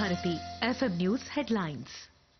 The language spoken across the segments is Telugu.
భారతి ఎఫ్ఎం న్యూస్ హెడ్లైన్స్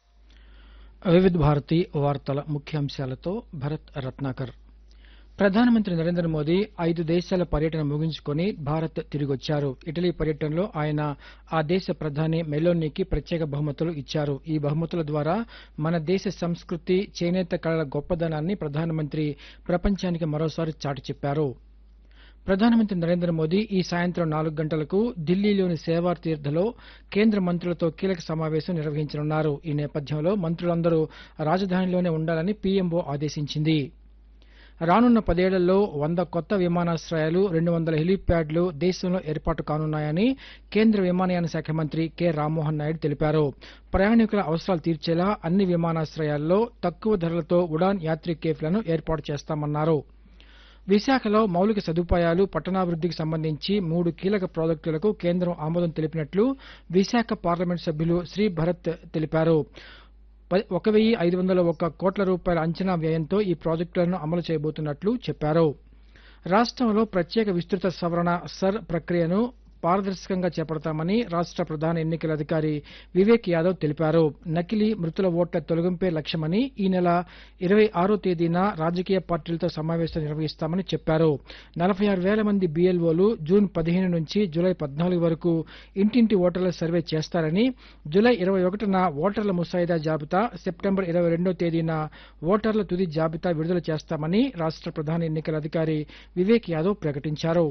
వివిధ భారతి వార్తల ముఖ్యాంశాలతో భరత్ రత్నాకర్ ప్రధానమంత్రి నరేంద్ర మోదీ ఐదు దేశాల పర్యటన ముగించుకొని భారత్ తిరిగొచ్చారు ఇటలీ పర్యటనలో ఆయన ఆ దేశ ప్రధాని మెలోనీకి ప్రత్యేక బహుమతులు ఇచ్చారు ఈ బహుమతుల ద్వారా మన దేశ సంస్కృతి చేనేత కళల గొప్పదనాన్ని ప్రధానమంత్రి ప్రపంచానికి మరోసారి చాటి చెప్పారు ప్రధానమంత్రి నరేంద్ర మోదీ ఈ సాయంత్రం నాలుగు గంటలకు ఢిల్లీలోని సేవార్ తీర్థలో కేంద్ర మంత్రులతో కీలక సమావేశం నిర్వహించనున్నారు ఈ నేపథ్యంలో మంత్రులందరూ రాజధానిలోనే ఉండాలని పీఎంఓ ఆదేశించింది రానున్న పదేళ్లలో వంద కొత్త విమానాశ్రయాలు రెండు వందల హెలీప్యాడ్లు దేశంలో ఏర్పాటు కానున్నాయని కేంద్ర విమానయాన శాఖ మంత్రి కె రామ్మోహన్ నాయుడు తెలిపారు ప్రయాణికుల అవసరాలు తీర్చేలా అన్ని విమానాశ్రయాల్లో తక్కువ ధరలతో ఉడాన్ యాత్రి కేఫ్లను ఏర్పాటు చేస్తామన్నారు విశాఖలో మౌలిక సదుపాయాలు పట్టణాభివృద్ధికి సంబంధించి మూడు కీలక ప్రాజెక్టులకు కేంద్రం ఆమోదం తెలిపినట్లు విశాఖ పార్లమెంట్ సభ్యులు శ్రీ భరత్ తెలిపారు ప- ఒక వెయ్యి ఐదు వందల ఒక్క కోట్ల రూపాయల అంచనా వ్యయంతో ఈ ప్రాజెక్టులను అమలు చేయబోతున్నట్లు చెప్పారు రాష్ట్రంలో ప్రత్యేక విస్తృత సవరణ సర్ ప్రక్రియను పారదర్శకంగా చేపడతామని రాష్ట్ర ప్రధాన ఎన్నికల అధికారి వివేక్ యాదవ్ తెలిపారు నకిలీ మృతుల ఓట్ల తొలగింపే లక్ష్యమని ఈ నెల ఇరవై ఆరో తేదీన రాజకీయ పార్టీలతో సమావేశం నిర్వహిస్తామని చెప్పారు నలభై ఆరు వేల మంది బీఎల్ఓలు జూన్ పదిహేను నుంచి జూలై పద్నాలుగు వరకు ఇంటింటి ఓటర్ల సర్వే చేస్తారని జూలై ఇరవై ఒకటిన ఓటర్ల ముసాయిదా జాబితా సెప్టెంబర్ ఇరవై రెండో తేదీన ఓటర్ల తుది జాబితా విడుదల చేస్తామని రాష్ట్ర ప్రధాన ఎన్నికల అధికారి వివేక్ యాదవ్ ప్రకటించారు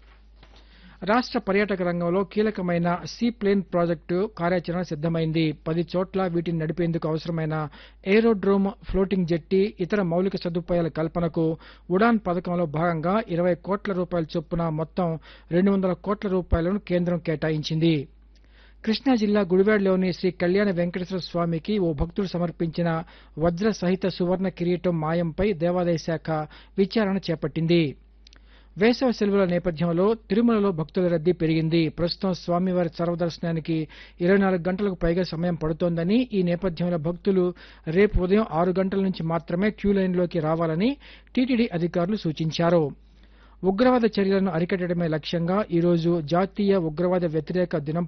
రాష్ట్ర పర్యాటక రంగంలో కీలకమైన సీ ప్లేన్ ప్రాజెక్టు కార్యాచరణ సిద్దమైంది పది చోట్ల వీటిని నడిపేందుకు అవసరమైన ఏరోడ్రోమ్ ఫ్లోటింగ్ జెట్టి ఇతర మౌలిక సదుపాయాల కల్పనకు ఉడాన్ పథకంలో భాగంగా ఇరవై కోట్ల రూపాయల చొప్పున మొత్తం రెండు వందల కోట్ల రూపాయలను కేంద్రం కేటాయించింది కృష్ణా జిల్లా గుడివాడలోని శ్రీ కళ్యాణ వెంకటేశ్వర స్వామికి ఓ భక్తుడు సమర్పించిన వజ్ర సహిత సువర్ణ కిరీటం మాయంపై దేవాదాయ శాఖ విచారణ చేపట్టింది వేసవి సెలవుల నేపథ్యంలో తిరుమలలో భక్తుల రద్దీ పెరిగింది ప్రస్తుతం స్వామివారి సర్వదర్శనానికి ఇరవై నాలుగు గంటలకు పైగా సమయం పడుతోందని ఈ నేపథ్యంలో భక్తులు రేపు ఉదయం ఆరు గంటల నుంచి మాత్రమే క్యూ లైన్లోకి రావాలని టీటీడీ అధికారులు సూచించారు ఉగ్రవాద చర్యలను అరికట్టడమే లక్ష్యంగా ఈరోజు జాతీయ ఉగ్రవాద వ్యతిరేక దినం